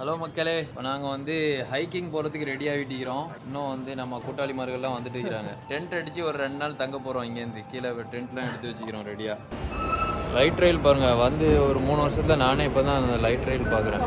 Hello மக்களே இப்போ நாங்கள் வந்து ஹைக்கிங் போகிறதுக்கு ரெடி ஆகிட்டிக்கிறோம் இன்னும் வந்து நம்ம கூட்டாளிமார்கள்லாம் வந்துட்டு இருக்கிறாங்க டென்ட் அடித்து ஒரு ரெண்டு நாள் தங்க போகிறோம் இங்கேருந்து கீழே டென்ட்லாம் எடுத்து வச்சுக்கிறோம் ரெடியாக லைட் ரயில் பாருங்கள் வந்து ஒரு மூணு வருஷத்தில் நானே இப்போ தான் அந்த லைட் ரயில் பார்க்குறேன்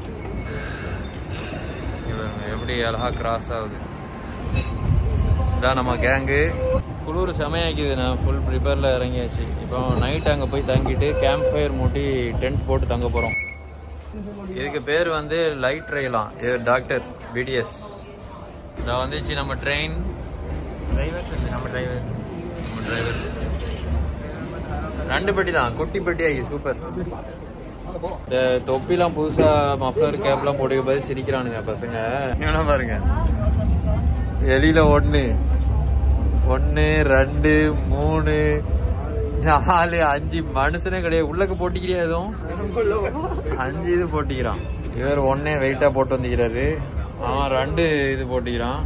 பாருங்க எப்படி அழகாக கிராஸ் ஆகுது இதான் நம்ம கேங்கு குளிர் செமையாக்கிது நான் ஃபுல் ப்ரிப்பேரில் இறங்கியாச்சு இப்போ நைட் அங்கே போய் தங்கிட்டு கேம்ப் ஃபயர் மூட்டி டென்ட் போட்டு தங்க போகிறோம் இதுக்கு பேர் வந்து லைட் ரயிலாம் இது டாக்டர் பிடிஎஸ் இதை வந்துச்சு நம்ம ட்ரெயின் டிரைவர் சொல்லு நம்ம டிரைவர் நம்ம டிரைவர் ரெண்டு பெட்டி தான் குட்டி பெட்டி ஆகி சூப்பர் இந்த தொப்பிலாம் புதுசா மஃப்ளர் கேப்லாம் போட்டுக்க போது சிரிக்கிறானுங்க பசங்க என்ன பாருங்க வெளியில ஒண்ணு ஒண்ணு ரெண்டு மூணு நாலு அஞ்சு மனுஷனே கிடையாது உள்ளக்க போட்டிக்கிறியா எதுவும் அஞ்சு இது போட்டிக்கிறான் இவர் ஒன்னே வெயிட்டா போட்டு வந்துக்கிறாரு அவன் ரெண்டு இது போட்டிக்கிறான்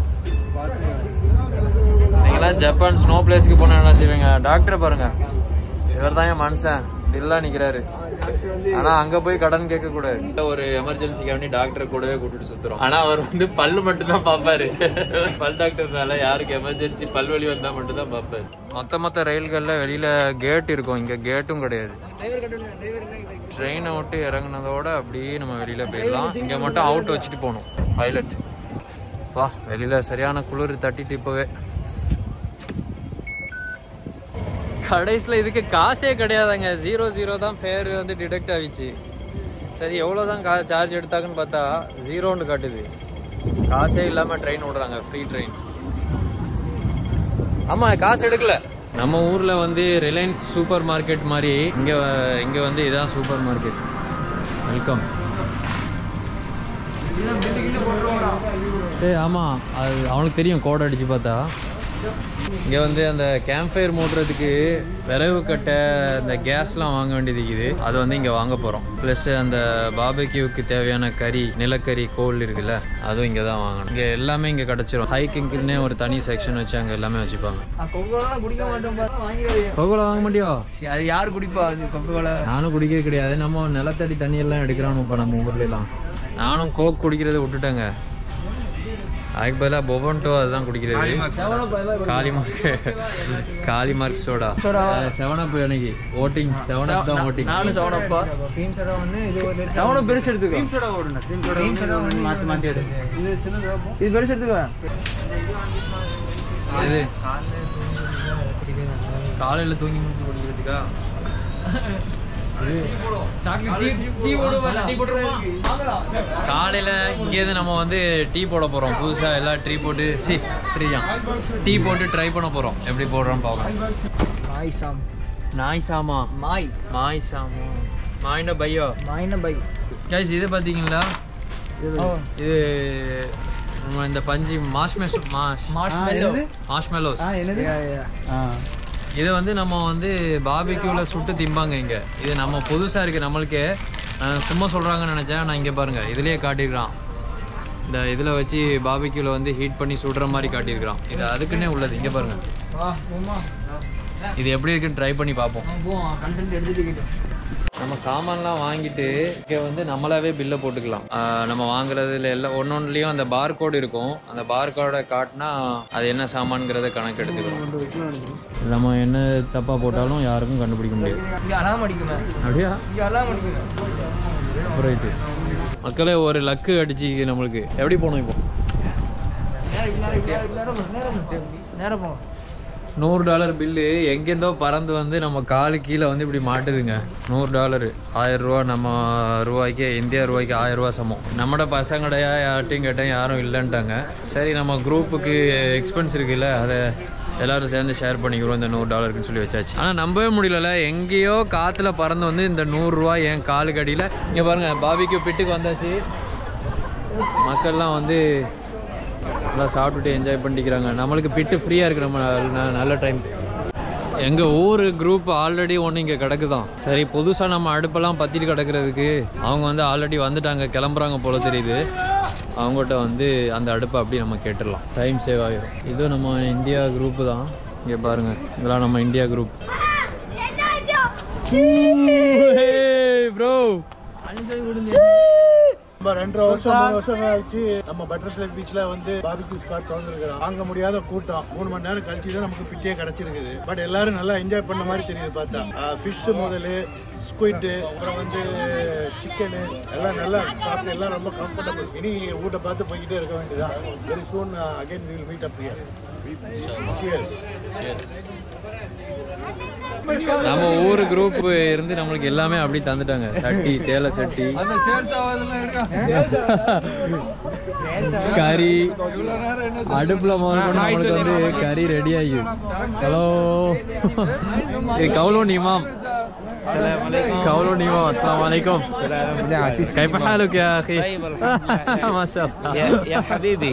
நீங்களாம் ஜப்பான் ஸ்னோ பிளேஸ்க்கு போனா என்ன செய்வீங்க டாக்டரை பாருங்க இவர் தான் என் மனுஷன் இல்லா நிக்கிறாரு ஆனா அங்க போய் கடன் கேட்க கூடாது ஒரு எமர்ஜென்சிக்கு வேண்டி டாக்டரை கூடவே கூட்டிட்டு சுத்துறோம் ஆனா அவர் வந்து பல்லு மட்டும் தான் பாப்பாரு பல் டாக்டர்னால யாருக்கு எமர்ஜென்சி பல்வலி வந்தா மட்டும் தான் பாப்பாரு மொத்த மொத்த ரயில்கள்ல வெளியில கேட் இருக்கும் இங்க கேட்டும் கிடையாது ட்ரெயினை விட்டு இறங்குனதோட அப்படியே நம்ம வெளியில போயிடலாம் இங்க மட்டும் அவுட் வச்சுட்டு போகணும் பைலட் வா வெளியில சரியான குளிர் தட்டிட்டு இப்பவே கடைசியில் இதுக்கு காசே கிடையாதுங்க ஜீரோ ஜீரோ தான் ஃபேர் வந்து டிடெக்ட் ஆகிச்சு சரி எவ்வளோ தான் கா சார்ஜ் எடுத்தாங்கன்னு பார்த்தா ஜீரோன்னு காட்டுது காசே இல்லாமல் ட்ரெயின் விடுறாங்க ஃப்ரீ ட்ரெயின் ஆமாம் காசு எடுக்கல நம்ம ஊரில் வந்து ரிலையன்ஸ் சூப்பர் மார்க்கெட் மாதிரி இங்கே இங்கே வந்து இதான் சூப்பர் மார்க்கெட் வெல்கம் ஏய் ஆமாம் அது அவனுக்கு தெரியும் கோட் அடித்து பார்த்தா இங்கே வந்து அந்த கேம்ப் ஃபயர் மூட்டுறதுக்கு விறகு கட்டை அந்த கேஸ்லாம் வாங்க வேண்டியது இருக்குது அது வந்து இங்கே வாங்க போகிறோம் ப்ளஸ் அந்த பாபக்யூக்கு தேவையான கறி நிலக்கரி கோல் இருக்குல்ல அதுவும் இங்கே தான் வாங்கணும் இங்கே எல்லாமே இங்கே கிடச்சிரும் ஹைக்கிங்க்குன்னே ஒரு தனி செக்ஷன் வச்சு அங்கே எல்லாமே வச்சுப்பாங்க கொக்கோலாம் குடிக்க மாட்டோம் பாரு, வாங்கிடாதீங்க. கோகுல வாங்க மாட்டியோ சரி, அது யாரு குடிப்பா அது கொக்கோல நானும் குடிக்கிறது கிடையாது நம்ம நிலத்தடி தண்ணி எல்லாம் எடுக்கிறோம் இப்போ நம்ம ஊர்லலாம் நானும் கோக் குடிக்கிறதை விட்டுட்டேங்க அதுக்கு பதிலாக பொபன்டோ அதுதான் குடிக்கிறது காலிமார்க் காலிமார்க் சோடா செவனப் எனக்கு ஓட்டிங் செவனப் தான் ஓட்டிங் நானும் சவனப்பா கிரீம் சோடா ஒண்ணு இது ஒரு சவனம் பெருசு எடுத்துக்கோ கிரீம் சோடா ஓடுன கிரீம் சோடா ஒண்ணு மாத்தி மாத்தி எடு இது சின்னது இது பெருசு எடுத்துக்கோ இது காலையில் தூங்கி முடிச்சு குடிக்கிறதுக்கா சாக்லேட் டீ டீ ஓடுவா டீ போட்டுருமா காலையில் இங்கேருந்து நம்ம வந்து டீ போட போகிறோம் புதுசாக எல்லாம் டீ போட்டு சி ட்ரீயா டீ போட்டு ட்ரை பண்ண போகிறோம் எப்படி போடுறோன்னு பார்க்கலாம் மாய் சாம் நாய் சாமா மாய் மாய் சாமா மாயின பையோ மாய்னா பை கைஸ் இது பார்த்தீங்களா இது நம்ம இந்த பஞ்சு மாஷ்மெஸ் மாஷ் மார்ஷ்மெல்லோ மாஷ்மெலோஸ் என்னது இது வந்து நம்ம வந்து பாபிக்யூவில் சுட்டு திம்பாங்க இங்கே இது நம்ம புதுசாக இருக்குது நம்மளுக்கே நான் சும்மா சொல்கிறாங்கன்னு நினச்சேன் நான் இங்கே பாருங்கள் இதுலேயே காட்டியிருக்கிறான் இந்த இதில் வச்சு பாபிக்யூவில் வந்து ஹீட் பண்ணி சுடுற மாதிரி காட்டியிருக்கிறான் இது அதுக்குன்னே உள்ளது இங்கே பாருங்கள் வா போமா இது எப்படி இருக்குன்னு ட்ரை பண்ணி பார்ப்போம் போ கண்டென்ட் எடுத்துட்டு நம்ம சாமான்லாம் வாங்கிட்டு இங்கே வந்து நம்மளாவே பில்லை போட்டுக்கலாம் ஆஹ் நம்ம வாங்குறதுல எல்லாம் ஒன்னொன்றுலையும் அந்த பார் கோடு இருக்கும் அந்த பார் கோடை காட்டினா அது என்ன சாமான்ங்கிறத கணக்கு எடுத்துக்கிறோம் நம்ம என்ன தப்பாக போட்டாலும் யாருக்கும் கண்டுபிடிக்க முடியாது இங்க அலாம் அடிக்குமே அப்படியா இங்க அலாம் அடிக்குமே ரைட்டு மக்களே ஒரு லக்கு அடிச்சு நம்மளுக்கு எப்படி போகணும் இப்போ நேரம் நேரம் நேரம் நேரம் நேரம் போங்க நூறு டாலர் பில்லு எங்கேருந்தோ பறந்து வந்து நம்ம காலு கீழே வந்து இப்படி மாட்டுதுங்க நூறு டாலரு ஆயிரம் ரூபா நம்ம ரூபாய்க்கு இந்தியா ரூபாய்க்கு ஆயிரம் ரூபா சமம் நம்மட பசங்கடையா யார்ட்டையும் கேட்டேன் யாரும் இல்லைன்ட்டாங்க சரி நம்ம குரூப்புக்கு எக்ஸ்பென்ஸ் இருக்குல்ல அதை எல்லாரும் சேர்ந்து ஷேர் பண்ணிக்கிறோம் இந்த நூறு டாலருக்குன்னு சொல்லி வச்சாச்சு ஆனால் நம்பவே முடியல எங்கேயோ காற்றுல பறந்து வந்து இந்த நூறுரூவா என் காலுக்கு அடியில் இங்கே பாருங்க பாபிக்கு பிட்டுக்கு வந்தாச்சு மக்கள்லாம் வந்து நல்லா சாப்பிட்டுட்டு என்ஜாய் பண்ணிக்கிறாங்க நம்மளுக்கு பிட்டு ஃப்ரீயாக இருக்கு நம்ம நல்ல- நல்ல டைம் எங்கள் ஊர் குரூப் ஆல்ரெடி ஒன்று இங்கே கிடக்குதான் சரி புதுசாக நம்ம அடுப்பெல்லாம் பற்றிட்டு கிடக்கிறதுக்கு அவங்க வந்து ஆல்ரெடி வந்துட்டாங்க கிளம்புறாங்க போல தெரியுது அவங்ககிட்ட வந்து அந்த அடுப்பை அப்படி நம்ம கேட்டுடலாம் டைம் சேவ் ஆகிடும் இது நம்ம இந்தியா குரூப்பு தான் இங்கே பாருங்கள் இதெல்லாம் நம்ம இந்தியா குரூப் ப்ரோ நம்ம ரெண்டரை வருஷம் மூணு வருஷம் கழிச்சு நம்ம பட்டர்ஃப்ளை பீச்ல வந்து பாபிக்யூ ஸ்பாட் திறந்துருக்கிறோம் வாங்க முடியாத கூட்டம் மூணு மணி நேரம் கழிச்சு தான் நமக்கு பிச்சே கிடைச்சிருக்குது பட் எல்லாரும் நல்லா என்ஜாய் பண்ண மாதிரி தெரியுது பார்த்தா ஃபிஷ் முதல் ஸ்குவிட் அப்புறம் வந்து சிக்கனு எல்லாம் நல்லா சாப்பிட்டு எல்லாம் ரொம்ப கம்ஃபர்டபுள் இனி ஊட்ட பார்த்து போய்கிட்டே இருக்க வேண்டியதான் very soon again will meet up here Cheers. நம்ம ஊர் குரூப் இருந்து நம்மளுக்கு எல்லாமே அப்படி தந்துட்டாங்க சட்டி தேலை சட்டி அந்த சேர்த்து ஆகாதெல்லாம் இருக்கா கறி அடுப்புல முதல் கொண்டு நம்மளுக்கு வந்து கறி ரெடி ஆகிது ஹலோ கவுலோ நீமாம் كولو نيمو السلام عليكم كيف حالك يا اخي ما شاء الله يا يا حبيبي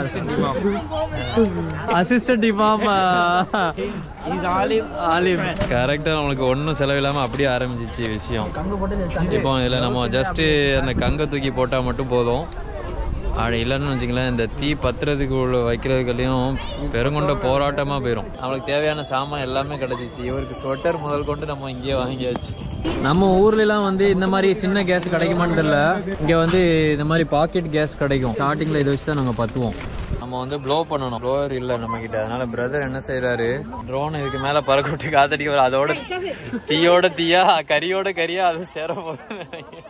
அசிஸ்டன்ட் இமாம் he's Alim ஆலிம் கரெக்டாக நம்மளுக்கு ஒன்றும் செலவில்லாமல் அப்படியே ஆரம்பிச்சிச்சு விஷயம் இப்போ இதில் நம்ம ஜஸ்ட்டு அந்த கங்கை தூக்கி போட்டால் மட்டும் போதும் அப்படி இல்லைன்னு வச்சுங்களேன் இந்த தீ பத்துறதுக்கு உள்ள வைக்கிறதுக்குள்ளேயும் பெருங்கொண்ட போராட்டமாக போயிடும் நம்மளுக்கு தேவையான சாமான் எல்லாமே கிடச்சிச்சு இவருக்கு ஸ்வெட்டர் முதல் கொண்டு நம்ம இங்கேயே வாங்கியாச்சு நம்ம ஊர்லலாம் வந்து இந்த மாதிரி சின்ன கேஸ் கிடைக்குமான்னு தெரியல இங்கே வந்து இந்த மாதிரி பாக்கெட் கேஸ் கிடைக்கும் ஸ்டார்டிங்கில் இதை வச்சு தான் நாங்கள் பற்றுவோம் நம்ம வந்து ப்ளோ பண்ணணும் ப்ளோவர் இல்லை நம்ம கிட்ட அதனால பிரதர் என்ன செய்யறாரு ட்ரோன் இதுக்கு மேல பறக்க விட்டு காத்தடிக்க வர அதோட தீயோட தீயா கரியோட கரியா அது சேர போகுது நினைக்கிறேன்.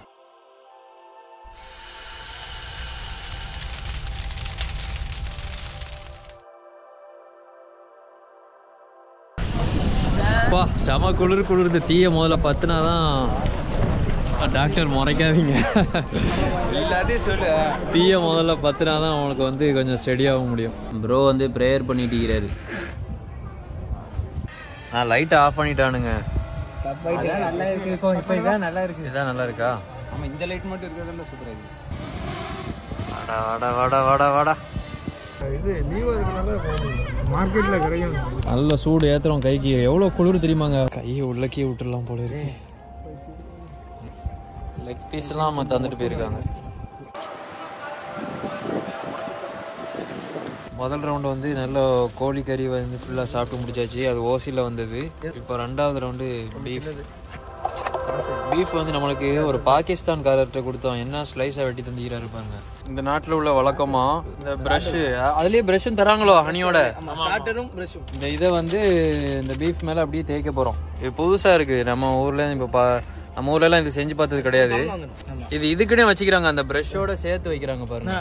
அப்பா செம குளிர் குளிர்ந்து தீய முதல்ல பத்துனாதான் டாக்டர் முறைக்காதீங்க எல்லாத்தையும் சொல்லு தீய முதல்ல பத்துனா தான் அவனுக்கு வந்து கொஞ்சம் ஸ்டெடியாக முடியும் ப்ரோ வந்து ப்ரேயர் பண்ணிட்டு இருக்கிறாரு நான் லைட்டை ஆஃப் பண்ணிட்டானுங்க நல்லா இருக்கு இப்போ இதான் நல்லா இருக்கு இதுதான் நல்லா இருக்கா ஆமா இந்த லைட் மட்டும் இருக்கிறதுல சூப்பரா இருக்கு வாடா வாடா வாடா வாடா வாடா இது லீவ் இருக்கனால மார்க்கெட்ல கிடைக்கும் நல்ல சூடு ஏத்துறோம் கைக்கு எவ்வளோ குளிர் தெரியுமாங்க கையை உள்ளக்கே விட்டுறலாம் போல இருக்கு லெக் பீஸ்லாம் நம்ம தந்துட்டு போயிருக்காங்க முதல் ரவுண்டு வந்து நல்ல கோழி கறி வந்து ஃபுல்லாக சாப்பிட்டு முடிச்சாச்சு அது ஓசியில் வந்தது இப்போ ரெண்டாவது ரவுண்டு பீஃப் பீஃப் வந்து நம்மளுக்கு ஒரு பாகிஸ்தான்காரர்கிட்ட கொடுத்தோம் என்ன ஸ்லைஸாக வெட்டி தந்திக்கிறாரு பாருங்க இந்த நாட்டில் உள்ள வழக்கமா இந்த ப்ரஷ்ஷு அதுலேயே ப்ரஷ்ஷும் தராங்களோ ஹனியோட ஸ்டார்டரும் பிரஷும் இந்த இதை வந்து இந்த பீஃப் மேலே அப்படியே தேய்க்க போகிறோம் இது புதுசாக இருக்குது நம்ம ஊரில் இப்போ பா நம்ம ஊர்லலாம் இது செஞ்சு பார்த்தது கிடையாது இது இதுக்குன்னே வச்சுக்கிறாங்க அந்த ப்ரஷ்ஷோட சேர்த்து வைக்கிறாங்க பாருங்க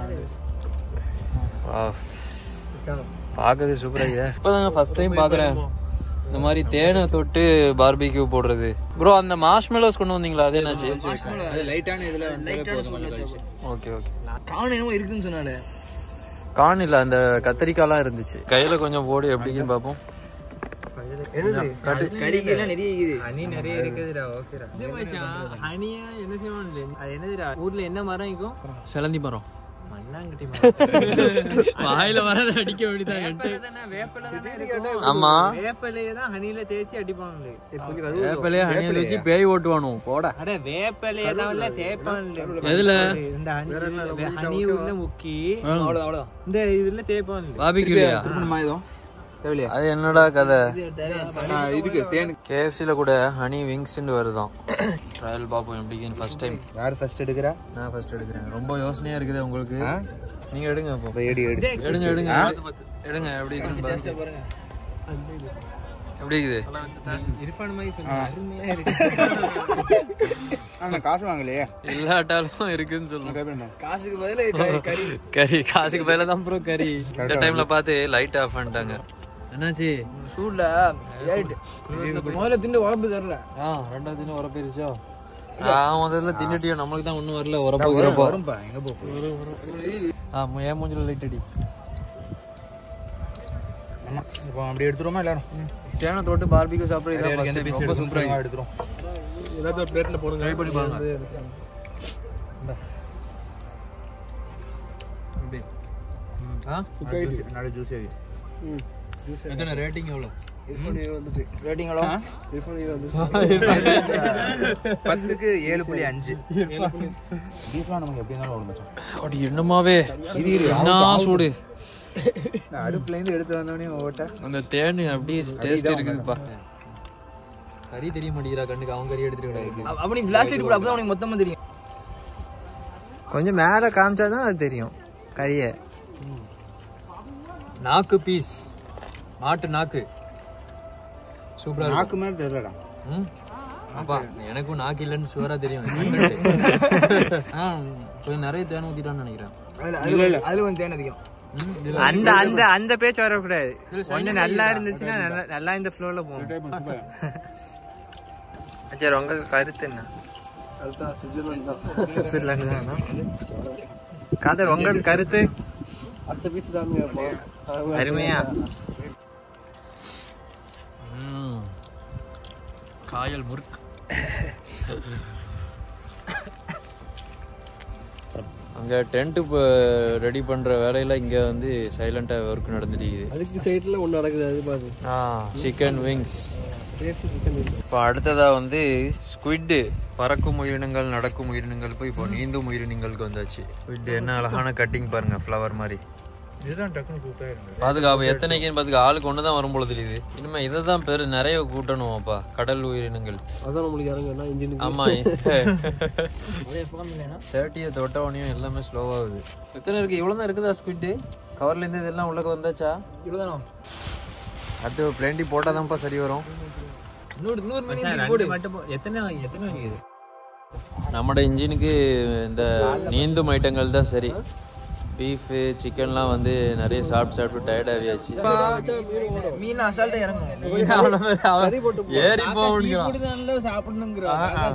Wow. பார்க்கறது சூப்பராக இருக்குது இப்போதாங்க ஃபர்ஸ்ட் டைம் பார்க்குறேன் இந்த மாதிரி தேனை தொட்டு பார்பிக்யூ போடுறது ப்ரோ அந்த மார்ஷ்மெலோஸ் கொண்டு வந்தீங்களா அது என்னாச்சு அது லைட்டான இதுல லைட்டான ஓகே ஓகே காண என்னமோ இருக்குன்னு சொன்னாலே கான் இல்ல அந்த கத்திரிக்காய்லாம் இருந்துச்சு கையில கொஞ்சம் போடு எப்படின்னு பார்ப்போம் கறிக்கெல்லாம் நிறைய இருக்குது ஹனி நிறைய இருக்குதுடா ஓகேடா ஹனியா என்ன செய்வான் அது என்னதுடா ஊர்ல என்ன மரம் இருக்கும் சிலந்தி மரம் மண்ணாங்கட்டி வாயில வரத அடிக்க வேண்டியதான் வேப்பிலை தானே இருக்கும் ஆமா வேப்பிலையை தான் ஹனியில தேய்ச்சி அடிப்பாங்களே வேப்பிலையே ஹனியில் வச்சு பேய் ஓட்டுவானு போட அட வேப்பிலையை தான் தேய்ப்பான்ல எதுல இந்த ஹனி ஹனி உள்ள முக்கி அவ்வளவுதான் அவ்வளவுதான் இந்த இதுல தேய்ப்பான்ல பாபிக்குலையா அது என்னடா கதை இதுக்கு தேனு கேஎஃப்சில கூட ஹனி விங்ஸ்ன்னு வருதான் ட்ரையல் பார்ப்போம் எப்படின்னு ஃபர்ஸ்ட் டைம் யார் ஃபர்ஸ்ட் எடுக்கிறா நான் ஃபர்ஸ்ட் எடுக்கிறேன் ரொம்ப யோசனையா இருக்குது உங்களுக்கு நீங்க எடுங்க அப்போ எடி எடு எடுங்க எடுங்க எடுங்க எப்படி இருக்குன்னு பாருங்க எப்படி இருக்குது இருப்பான மாதிரி சொல்லுங்க அருமையா இருக்கு ஆமா காசு வாங்கலையே இல்லாட்டாலும் இருக்குன்னு சொல்லுங்க காசுக்கு பதிலா கறி கறி காசுக்கு மேல தான் ப்ரோ கறி இந்த டைம்ல பார்த்து லைட் ஆஃப் பண்ணிட்டாங்க என்னாச்சு சூட்ல முதல்ல திண்டு உழப்பு தரல ஆ ரெண்டாவது தினம் உரப்பிருச்சோ ஆ முதல்ல தின்னுட்டியோ நம்மளுக்கு தான் ஒன்றும் வரல உரப்புக்கிறப்போ வரும்பா எங்க போ ஆ என் மூஞ்சில லைட் அடி ஆமா இப்போ அப்படி எடுத்துருவோமா எல்லாரும் தேனை தொட்டு பார்பிக்கு சாப்பிட்றது இதான் first time. ரொம்ப சூப்பராக எடுத்துரும் ஏதாவது பிளேட்ல போடுங்க ட்ரை பண்ணி பாருங்க எப்படி ஆ நல்ல ஜூஸி எத்தனை ரேட்டிங் எவ்வளோ ரேட்டிங்களோ பத்துக்கு ஏழு புள்ளி அஞ்சு பீஃப்லாம் நமக்கு எப்படி இருந்தாலும் ஒரு மச்சம் அப்படி என்னமாவே என்ன சூடு அடுப்புல இருந்து எடுத்து வந்தோடனே ஓட்ட அந்த தேன் அப்படியே டேஸ்ட் இருக்குதுப்பா கறி தெரிய மாட்டேங்கிறா கண்ணுக்கு அவன் கறி எடுத்துட்டு கிடையாது அப்ப நீ பிளாஸ்டிக் கூட அப்பதான் உனக்கு மொத்தமா தெரியும் கொஞ்சம் மேலே காமிச்சா தான் அது தெரியும் கறியை நாக்கு பீஸ் மாட்டு நாக்கு சூப்பரா இருக்கு நாக்கு மேலே தெரியலடா ம் அப்பா எனக்கும் நாக்கு இல்லைன்னு சுவரா தெரியும் ஆ, கொஞ்சம் நிறைய தேன் ஊத்திட்டான்னு நினைக்கிறேன் அதில் கொஞ்சம் தேன் அதிகம் ம், இல்ல. அந்த அந்த அந்த பேச்சு வரக்கூடாது கொஞ்சம் நல்லா இருந்துச்சுன்னா நல்லா நல்லா இந்த ஃப்ளோல போகும் சரி உங்க கருத்து என்ன சுவிட்சர்லாந்து தானா காதர் உங்கள் கருத்து அடுத்த பீஸ் தான் அருமையா ம். காயல் முறுக்கு அங்க டென்ட் ரெடி பண்ற வேலையில இங்க வந்து சைலண்டா ஒர்க் நடந்துட்டு இருக்குது அதுக்கு சைடுல ஒன்று நடக்குது அது பாரு சிக்கன் விங்ஸ் இப்போ அடுத்ததா வந்து ஸ்குவிட் பறக்கும் உயிரினங்கள் நடக்கும் உயிரினங்கள் போய் இப்போ நீந்தும் உயிரினங்களுக்கு வந்தாச்சு ஸ்குவிட் என்ன அழகான கட்டிங் பாருங்க ஃப்ளவர் மாதிரி இதுதான் டக்குனு கூப்பிட்டாயிருங்க பாதுகாப்பு எத்தனைக்குன்னு பார்த்துக்க ஆளுக்கு ஒன்று தான் வரும் பொழுது தெரியுது இனிமே இதை தான் பேர் நிறைய கூட்டணும் அப்பா கடல் உயிரினங்கள் அதான் நம்மளுக்கு இறங்குன்னா இன்ஜினுக்கு ஆமா தேர்ட்டியை தொட்டவனையும் எல்லாமே ஸ்லோவாகுது எத்தனை இருக்கு இவ்வளோ தான் இருக்குதா ஸ்குவிட் கவர்ல இருந்து இதெல்லாம் உள்ளக்க வந்தாச்சா இவ்வளோதானா அடுத்து பிளேண்டி போட்டாதான்ப்பா சரி வரும் நூறு நூறு மணி போடு மட்டும் எத்தனை எத்தனை வாங்கிது நம்மட இன்ஜினுக்கு இந்த நீந்தும் ஐட்டங்கள் தான் சரி பீஃபு சிக்கன்லாம் வந்து நிறைய சாப்பிட்டு சாப்பிட்டு டயர்ட் ஆகியாச்சு மீன் அசால்ட்டா இறங்கும் ஏறி போகணும் சாப்பிடணுங்கிற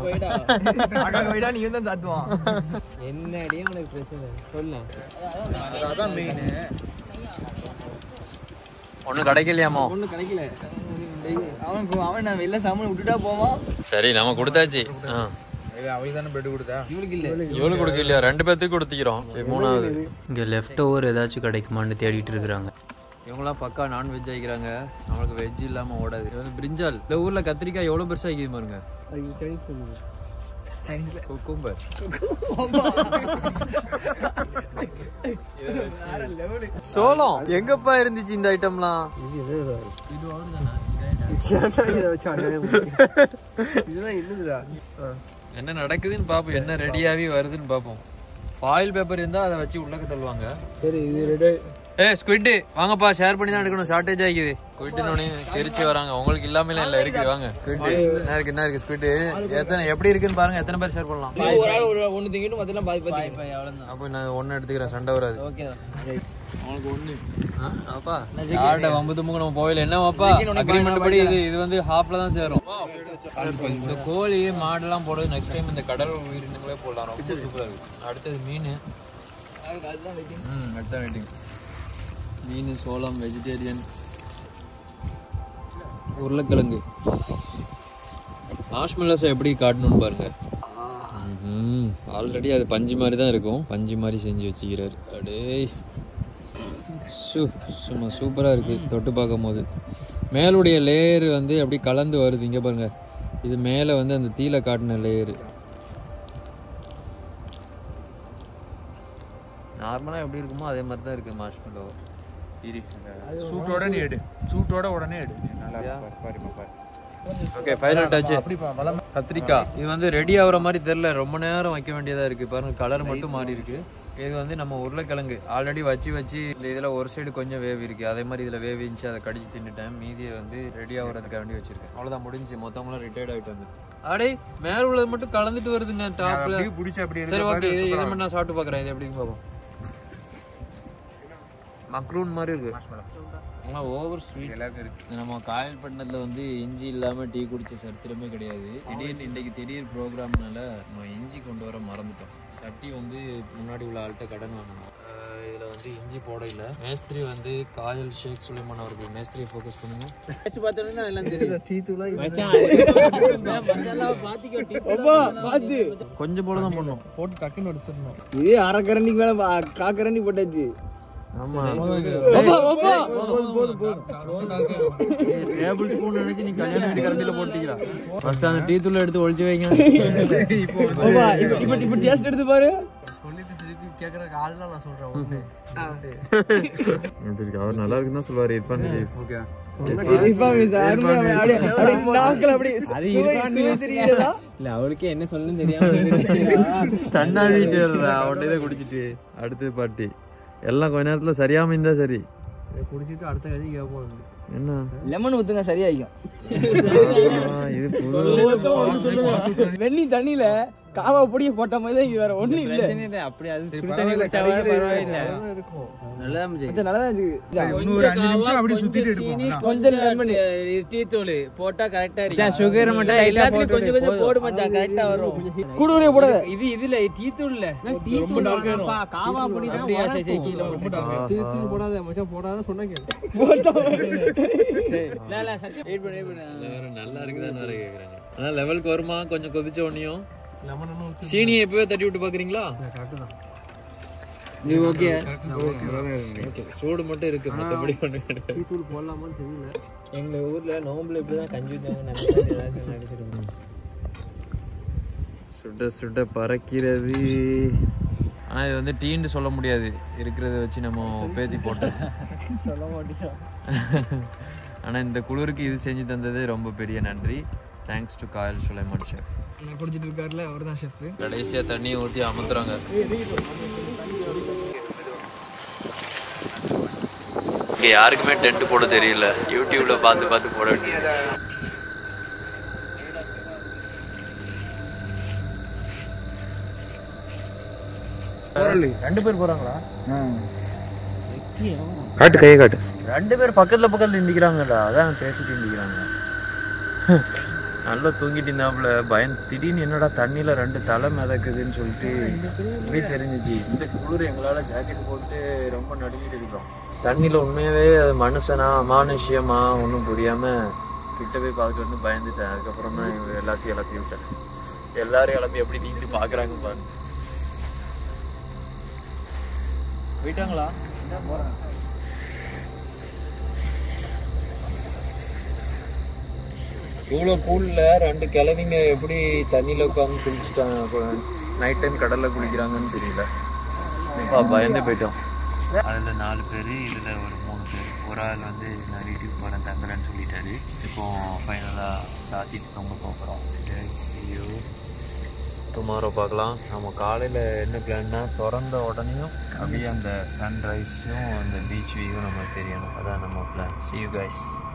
நீ தான் சாத்துவான் என்னடியே உனக்கு பிரச்சனை சொல்லலாம் அதான் மெயின் ஒன்றும் கிடைக்கலையாமோ ஒன்றும் கிடைக்கல அவன் அவன் நான் வெளில சாமான் விட்டுட்டா போவான் சரி நம்ம கொடுத்தாச்சு ஆ அவளுக்கு தானே பிரெட் கொடுத்தா இவளுக்கு இல்ல இவ்வளோ கொடுக்க இல்லையா ரெண்டு பேர்த்துக்கு கொடுத்துக்கிறோம் இது மூணாவது இங்கே லெஃப்ட் ஓவர் ஏதாச்சும் கிடைக்குமான்னு தேடிட்டு இருக்கிறாங்க இவங்களாம் பக்கா நான்வெஜ் ஆகிக்கிறாங்க நம்மளுக்கு வெஜ் இல்லாமல் ஓடாது இது வந்து பிரிஞ்சால் இந்த ஊரில் கத்திரிக்காய் எவ்வளோ பெருசாக ஆகிக்குது பாருங்க அது சைனீஸ் பண்ணுது குக்கும்பர் சோளம் எங்கப்பா இருந்துச்சு இந்த ஐட்டம்லாம் இதெல்லாம் என்னதுடா என்ன நடக்குதுன்னு பார்ப்போம் என்ன ரெடியாகி வருதுன்னு பார்ப்போம் ஃபாயில் பேப்பர் இருந்தால் அதை வச்சு உள்ளக்க தள்ளுவாங்க சரி இது ரெடி ஏ ஸ்குவிட் வாங்கப்பா ஷேர் பண்ணி தான் எடுக்கணும் ஷார்ட்டேஜ் ஆகிக்குது ஸ்குவிட்னு தெரிச்சு வராங்க உங்களுக்கு இல்லாமலாம் இல்ல இருக்கு வாங்க ஸ்குவிட் என்ன இருக்கு என்ன இருக்கு ஸ்குவிட் எத்தனை எப்படி இருக்குன்னு பாருங்க எத்தனை பேர் ஷேர் பண்ணலாம் ஒரு ஆள் ஒரு ஒன்று திங்கிட்டு மொத்தம் பாதி பாதி அவ்வளோதான் அப்போ நான் ஒன்னு எடுத்துக்கிறேன் சண்டை வராது ஓகே உனக்கு ஒண்ணு அப்பா யார்கிட்ட வம்பு தும்புக்கு நம்ம போயில என்ன அப்பா அக்ரிமெண்ட் படி இது இது வந்து ஹாஃப்ல தான் சேரும் இந்த கோழி மாடெல்லாம் போடுறது நெக்ஸ்ட் டைம் இந்த கடல் உயிரினங்களே போடலாம் ரொம்ப சூப்பரா இருக்கு அடுத்தது மீன் ம் அடுத்த வெயிட்டிங் மீன் சோளம் வெஜிடேரியன் உருளைக்கிழங்கு மாஷ்மெல்லோஸை எப்படி காட்டணும்னு பாருங்க ஆல்ரெடி அது பஞ்சு மாதிரி தான் இருக்கும் பஞ்சு மாதிரி செஞ்சு வச்சுக்கிறாரு அடேய் சு சும்மா சூப்பராக இருக்குது தொட்டு பார்க்கும் போது மேலுடைய லேயர் வந்து அப்படி கலந்து வருது இங்கே பாருங்க இது மேலே வந்து அந்த தீல காட்டின லேயரு நார்மலாக எப்படி இருக்குமோ அதே மாதிரி தான் இருக்குது மாஷ்மெல்லோ சூட்டோட நீ எடு சூட்டோட உடனே எடு நல்லா இருக்கு பாரு, பாருமா பாரு ஓகே ஃபைனல் டச் அப்படிப்பா வளம் கத்திரிக்காய் இது வந்து ரெடி ஆகுற மாதிரி தெரியல ரொம்ப நேரம் வைக்க வேண்டியதா இருக்கு பாருங்க கலர் மட்டும் மாறி இருக்கு இது வந்து நம்ம உருளைக்கிழங்கு ஆல்ரெடி வச்சு வச்சு இந்த இதுல ஒரு சைடு கொஞ்சம் வேவி இருக்கு அதே மாதிரி இதுல வேவி இருந்துச்சு அதை கடிச்சு தின்னுட்டேன் மீதியை வந்து ரெடி ஆகுறதுக்காக வேண்டி வச்சிருக்கேன் அவ்வளவுதான் முடிஞ்சு மொத்தமெல்லாம் ரிட்டையர்ட் ஆயிட்டாங்க அடே மேல உள்ளது மட்டும் கலந்துட்டு வருதுங்க டாப்ல அப்படியே பிடிச்சி அப்படி சரி ஓகே இது இதை மட்டும் நான் சாப்பிட்டு பார்க்குறேன் இது எப்படின்னு பார்ப்போம் மக்ரூன் மாதிரி இருக்கு ஆனால் ஓவர் ஸ்வீட் இருக்கு நம்ம காயல்பட்டினத்தில் வந்து இஞ்சி இல்லாமல் டீ குடிச்ச சரித்திரமே கிடையாது திடீர்னு இன்றைக்கி திடீர் ப்ரோக்ராம்னால நம்ம இஞ்சி கொண்டு வர மறந்துட்டோம் சட்டி வந்து முன்னாடி உள்ள ஆள்கிட்ட கடன் வாங்கணும் இதில் வந்து இஞ்சி போட இல்லை மேஸ்திரி வந்து காயல் ஷேக் சுலைமான் அவர்கள் மேஸ்திரியை ஃபோக்கஸ் பண்ணுங்க பார்த்தோன்னா எல்லாம் தெரியும் டீ தூளா மசாலா பாத்திக்கோ டீ பார்த்து கொஞ்சம் போல தான் பண்ணும் போட்டு டக்குன்னு அடிச்சிடணும் இதே அரை கரண்டிக்கு மேல பா- கா கரண்டி போட்டாச்சு ஆமாம் போதும் போதும் போதும் டேபிள் ஸ்பூன் நினைச்சு நீ கல்யாண வீட்டு கரண்டியில் போட்டுக்கிறா ஃபர்ஸ்ட் அந்த டீ தூள் எடுத்து ஒழிச்சு வைங்க அப்பா, இப்ப இப்ப இப்ப டேஸ்ட் எடுத்து பாரு கேக்குறதுக்கு ஆள்லாம் நான் சொல்றேன் ஒண்ணு எப்படி இருக்கு அவர் நல்லா இருக்குன்னு தான் சொல்லுவார் இர்ஃபான் லீவ்ஸ் இல்ல அவளுக்கே என்ன சொல்லணும்னு தெரியாம ஸ்டன்னா வீட்டு அவன்கிட்ட குடிச்சிட்டு அடுத்து பாட்டி எல்லாம் கொஞ்ச நேரத்துல சரியாம இருந்தா சரி குடிச்சிட்டு அடுத்த கதை கேட்போம் என்ன லெமன் ஊத்துங்க சரியாயிக்கும் ஆ, இது புது வெண்ணி தண்ணியில காவா பொடிய போட்ட மாதிரி தான் இது வேற ஒண்ணும் இல்ல அப்படி அது சுடு தண்ணி குடிச்சாவே பரவாயில்ல நல்லா இருந்துச்சு நல்லா இருந்துச்சு இன்னொரு அஞ்சு நிமிஷம் அப்படியே சுத்திட்டு இருப்போம் கொஞ்சம் லெமன் டீ தூள் போட்டா கரெக்டா இருக்கு சுகர் மட்டும் எல்லாத்துலயும் கொஞ்சம் கொஞ்சம் போடு மச்சான் கரெக்டா வரும் கூடுவரே போடாத இது இதுல டீ தூள் இல்ல டீ தூள் காவா பொடி தான் அப்படியே சரி சரி கீழ டீ தூள் போடாத மச்சான் போடாத சொன்னா கேளு இல்ல இல்ல சத்தியம் வெயிட் பண்ணு வெயிட் பண்ணு வேற நல்லா இருக்குதான்னு வேற கேக்குறாங்க ஆனா லெவலுக்கு வருமா கொஞ்சம் கொதிச்ச உடனேயும் லெமன் ஒன்னும் சீனியை எப்பவே தட்டி விட்டு பாக்குறீங்களா நீ ஓகே ஓகே சூடு மட்டும் இருக்கு மத்தபடி ஒண்ணு கிடையாது டீ தூள் போடலாமான்னு தெரியல எங்க ஊர்ல நோம்புல இப்படிதான் கஞ்சி ஊத்தாங்க நடிச்சிருக்கோம் சுட சுட பறக்கிறது ஆனா இது வந்து டீன்னு சொல்ல முடியாது இருக்கிறத வச்சு நம்ம பேத்தி போட்டோம் சொல்ல மாட்டேன் ஆனா இந்த குளிருக்கு இது செஞ்சு தந்தது ரொம்ப பெரிய நன்றி thanks to Kayal Sulaiman chef நான் குடிச்சிட்டு இருக்காருல அவர் தான் ஷெஃப் கடைசியா தண்ணியை ஊத்தி அமுத்துறாங்க இங்க யாருக்குமே டென்ட் போட தெரியல யூடியூப்ல பார்த்து பார்த்து போட வேண்டியது ரெண்டு பேர் போறாங்களா காட்டு கையை காட்டு ரெண்டு பேர் பக்கத்துல பக்கத்துல நிக்கிறாங்கடா அதான் பேசிட்டு நிக்கிறாங்க நல்லா தூங்கிட்டு இருந்தாப்புல பயம் திடீர்னு என்னடா தண்ணியில ரெண்டு தலை மிதக்குதுன்னு சொல்லிட்டு இப்படி தெரிஞ்சிச்சு இந்த குளிர் எங்களால ஜாக்கெட் போட்டு ரொம்ப நடுங்கிட்டு இருக்கிறோம் தண்ணியில உண்மையாவே அது மனுஷனா அமானுஷ்யமா ஒன்றும் புரியாம கிட்ட போய் பார்த்துட்டு வந்து பயந்துட்டேன் அதுக்கப்புறம் தான் இவங்க எல்லாத்தையும் இழப்பி விட்டேன் எல்லாரும் இழப்பி எப்படி நீங்க பாக்குறாங்க பாருங்க போயிட்டாங்களா இவ்வளோ கூல்ல ரெண்டு கிழவிங்க எப்படி தண்ணியில உட்காந்து குளிச்சுட்டாங்க நைட் டைம் கடல்ல குளிக்கிறாங்கன்னு தெரியல அப்பா பயந்து போயிட்டோம் அதுல நாலு பேர் இதுல ஒரு மூணு பேர் ஒரு ஆள் வந்து நான் வீட்டுக்கு போறேன் தங்குறேன்னு சொல்லிட்டாரு இப்போ ஃபைனலா சாத்திட்டு தொங்க போகிறோம் டுமாரோ பார்க்கலாம் நம்ம காலையில் என்ன பிளான்னா திறந்த உடனேயும் அப்படியே அந்த சன்ரைஸும் அந்த பீச் வியூவும் நமக்கு தெரியணும் அதான் நம்ம பிளான் see you guys